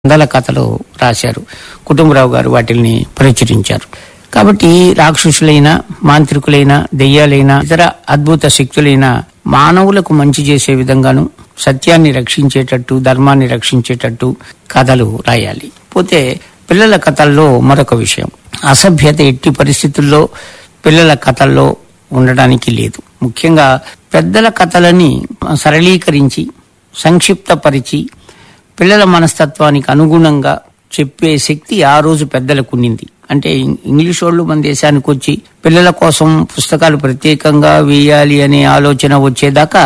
వందల కథలు రాశారు కుటుంబరావు గారు వాటిని ప్రచురించారు కాబట్టి రాక్షసులైన మాంత్రికులైన దెయ్యాలైన ఇతర అద్భుత శక్తులైన మానవులకు మంచి చేసే విధంగాను సత్యాన్ని రక్షించేటట్టు ధర్మాన్ని రక్షించేటట్టు కథలు రాయాలి పోతే పిల్లల కథల్లో మరొక విషయం అసభ్యత ఎట్టి పరిస్థితుల్లో పిల్లల కథల్లో ఉండడానికి లేదు ముఖ్యంగా పెద్దల కథలని సరళీకరించి సంక్షిప్తపరిచి పిల్లల మనస్తత్వానికి అనుగుణంగా చెప్పే శక్తి ఆ రోజు పెద్దలకు ఉండింది అంటే ఇం- ఇంగ్లీష్ వాళ్ళు మన దేశానికి వచ్చి పిల్లల కోసం పుస్తకాలు ప్రత్యేకంగా వేయాలి అనే ఆలోచన వచ్చేదాకా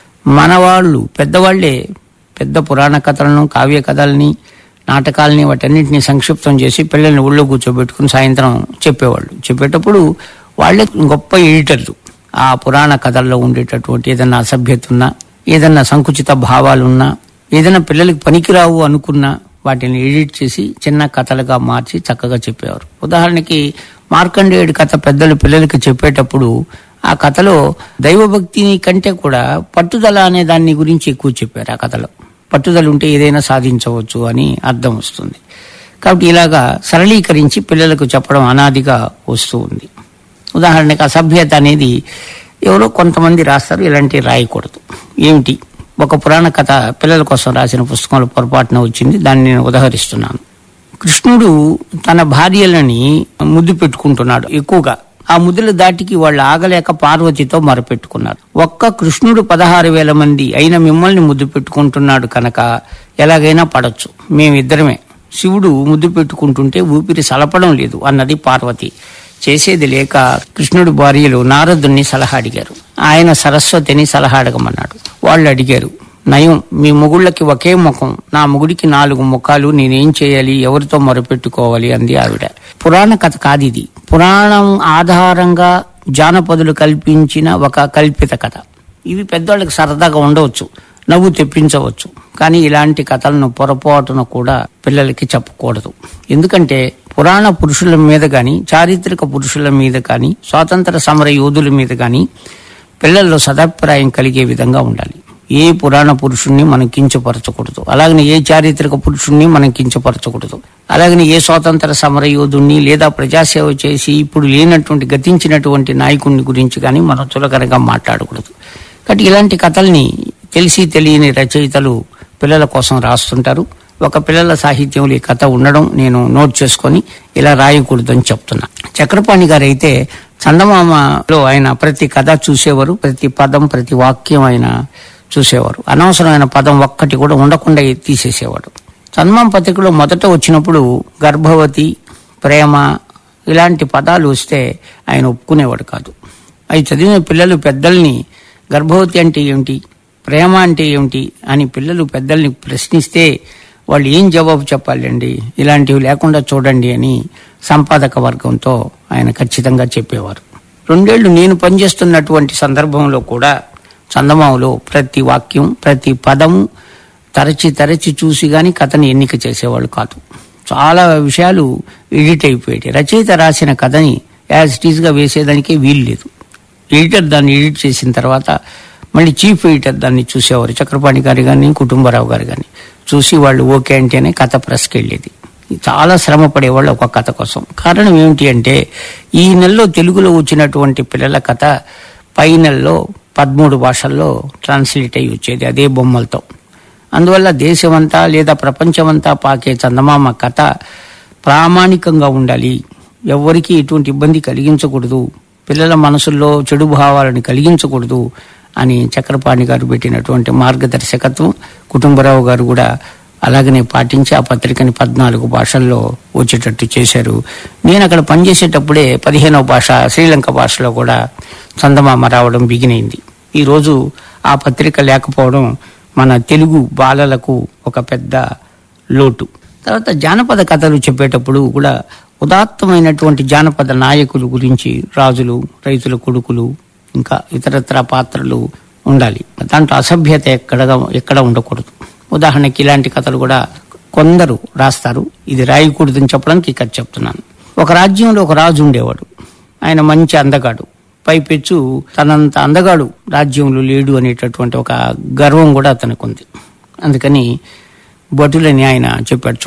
మన వాళ్ళు పెద్దవాళ్లే పెద్ద పురాణ కథలను కావ్య కథల్ని నాటకాలని వాటన్నింటినీ సంక్షిప్తం చేసి పిల్లల్ని ఊళ్ళో కూర్చోబెట్టుకుని సాయంత్రం చెప్పేవాళ్ళు చెప్పేటప్పుడు వాళ్ళే గొప్ప ఎడిటర్లు ఆ పురాణ కథల్లో ఉండేటటువంటి ఏదన్నా అసభ్యత ఉన్నా ఏదన్నా సంకుచిత భావాలున్నా ఏదైనా పిల్లలకి పనికిరావు అనుకున్నా వాటిని ఎడిట్ చేసి చిన్న కథలుగా మార్చి చక్కగా చెప్పేవారు ఉదాహరణకి మార్కండేయుడి కథ పెద్దలు పిల్లలకి చెప్పేటప్పుడు ఆ కథలో దైవభక్తి కంటే కూడా పట్టుదల అనే దాని గురించి ఎక్కువ చెప్పారు ఆ కథలో పట్టుదల ఉంటే ఏదైనా సాధించవచ్చు అని అర్థం వస్తుంది కాబట్టి ఇలాగా సరళీకరించి పిల్లలకు చెప్పడం అనాదిగా వస్తూ ఉంది ఉదాహరణకి అసభ్యత అనేది ఎవరో కొంతమంది రాస్తారు ఇలాంటివి రాయకూడదు ఏమిటి ఒక పురాణ కథ పిల్లల కోసం రాసిన పుస్తకంలో పొరపాటున వచ్చింది దాన్ని నేను ఉదహరిస్తున్నాను కృష్ణుడు తన భార్యలని ముద్దు పెట్టుకుంటున్నాడు ఎక్కువగా ఆ ముద్దుల దాటికి వాళ్ళు ఆగలేక పార్వతితో మొరపెట్టుకున్నారు ఒక్క కృష్ణుడు పదహారు వేల మంది అయిన మిమ్మల్ని ముద్దు పెట్టుకుంటున్నాడు కనుక ఎలాగైనా పడొచ్చు మేమిద్దరమే శివుడు ముద్దు పెట్టుకుంటుంటే ఊపిరి సలపడం లేదు అన్నది పార్వతి చేసేది లేక కృష్ణుడు భార్యలు నారదుని సలహా అడిగారు ఆయన సరస్వతిని సలహా అడగమన్నాడు వాళ్ళు అడిగారు నయం మీ మొగుళ్ళకి ఒకే ముఖం నా మొగుడికి నాలుగు ముఖాలు నేనేం చేయాలి ఎవరితో మొరపెట్టుకోవాలి అంది ఆవిడ పురాణ కథ కాదు ఇది పురాణం ఆధారంగా జానపదులు కల్పించిన ఒక కల్పిత కథ ఇవి పెద్దవాళ్ళకి సరదాగా ఉండవచ్చు నవ్వు తెప్పించవచ్చు కానీ ఇలాంటి కథలను పొరపాటున కూడా పిల్లలకి చెప్పకూడదు ఎందుకంటే పురాణ పురుషుల మీద గాని చారిత్రక పురుషుల మీద గాని స్వాతంత్ర సమర యోధుల మీద గాని పిల్లల్లో సదాభిప్రాయం కలిగే విధంగా ఉండాలి ఏ పురాణ పురుషుణ్ణి మనం కించపరచకూడదు అలాగనే ఏ చారిత్రక పురుషుణ్ణి మనం కించపరచకూడదు అలాగనే ఏ స్వాతంత్ర సమర యోధుణ్ణి లేదా ప్రజాసేవ చేసి ఇప్పుడు లేనటువంటి గతించినటువంటి నాయకుడిని గురించి కానీ మనం చులకనగా మాట్లాడకూడదు కాబట్టి ఇలాంటి కథల్ని తెలిసి తెలియని రచయితలు పిల్లల కోసం రాస్తుంటారు ఒక పిల్లల సాహిత్యంలో ఈ కథ ఉండడం నేను నోట్ చేసుకొని ఇలా రాయకూడదని చెప్తున్నా చక్రపాణి గారు అయితే చందమామలో ఆయన ప్రతి కథ చూసేవారు ప్రతి పదం ప్రతి వాక్యం ఆయన చూసేవారు అనవసరమైన పదం ఒక్కటి కూడా ఉండకుండా తీసేసేవాడు చందమామ పత్రికలో మొదట వచ్చినప్పుడు గర్భవతి ప్రేమ ఇలాంటి పదాలు వస్తే ఆయన ఒప్పుకునేవాడు కాదు అవి చదివిన పిల్లలు పెద్దల్ని గర్భవతి అంటే ఏమిటి ప్రేమ అంటే ఏమిటి అని పిల్లలు పెద్దల్ని ప్రశ్నిస్తే వాళ్ళు ఏం జవాబు చెప్పాలండి ఇలాంటివి లేకుండా చూడండి అని సంపాదక వర్గంతో ఆయన ఖచ్చితంగా చెప్పేవారు రెండేళ్లు నేను పనిచేస్తున్నటువంటి సందర్భంలో కూడా చందమామలో ప్రతి వాక్యం ప్రతి పదము తరచి తరచి చూసి గాని కథని ఎన్నిక చేసేవాళ్ళు కాదు చాలా విషయాలు ఎడిట్ అయిపోయాయి రచయిత రాసిన కథని యాజ్ ఇట్ ఈస్ గా వేసేదానికే వీలు లేదు ఎడిటర్ దాన్ని ఎడిట్ చేసిన తర్వాత మళ్ళీ చీఫ్ ఎడిటర్ దాన్ని చూసేవారు చక్రపాణి గారు కానీ కుటుంబరావు గారు కానీ చూసి వాళ్ళు ఓకే అంటేనే కథ ప్రెస్కి వెళ్ళేది చాలా శ్రమ పడేవాళ్ళు ఒక కథ కోసం కారణం ఏమిటి అంటే ఈ నెలలో తెలుగులో వచ్చినటువంటి పిల్లల కథ పై నెలలో పదమూడు భాషల్లో ట్రాన్స్లేట్ అయ్యి వచ్చేది అదే బొమ్మలతో అందువల్ల దేశమంతా లేదా ప్రపంచమంతా పాకే చందమామ కథ ప్రామాణికంగా ఉండాలి ఎవరికి ఎటువంటి ఇబ్బంది కలిగించకూడదు పిల్లల మనసుల్లో చెడు భావాలను కలిగించకూడదు అని చక్రపాణి గారు పెట్టినటువంటి మార్గదర్శకత్వం కుటుంబరావు గారు కూడా అలాగనే పాటించి ఆ పత్రికని పద్నాలుగు భాషల్లో వచ్చేటట్టు చేశారు నేను అక్కడ పనిచేసేటప్పుడే పదిహేనవ భాష శ్రీలంక భాషలో కూడా చందమామ రావడం బిగినైంది ఈరోజు ఆ పత్రిక లేకపోవడం మన తెలుగు బాలలకు ఒక పెద్ద లోటు తర్వాత జానపద కథలు చెప్పేటప్పుడు కూడా ఉదాత్తమైనటువంటి జానపద నాయకుల గురించి రాజులు రైతుల కొడుకులు ఇంకా ఇతరత్ర పాత్రలు ఉండాలి దాంట్లో అసభ్యత ఎక్కడ ఎక్కడ ఉండకూడదు ఉదాహరణకి ఇలాంటి కథలు కూడా కొందరు రాస్తారు ఇది రాయకూడదని చెప్పడానికి ఇక్కడ చెప్తున్నాను ఒక రాజ్యంలో ఒక రాజు ఉండేవాడు ఆయన మంచి అందగాడు పైపెచ్చు తనంత అందగాడు రాజ్యంలో లేడు అనేటటువంటి ఒక గర్వం కూడా అతనికి ఉంది అందుకని భటులని ఆయన చెప్పాడు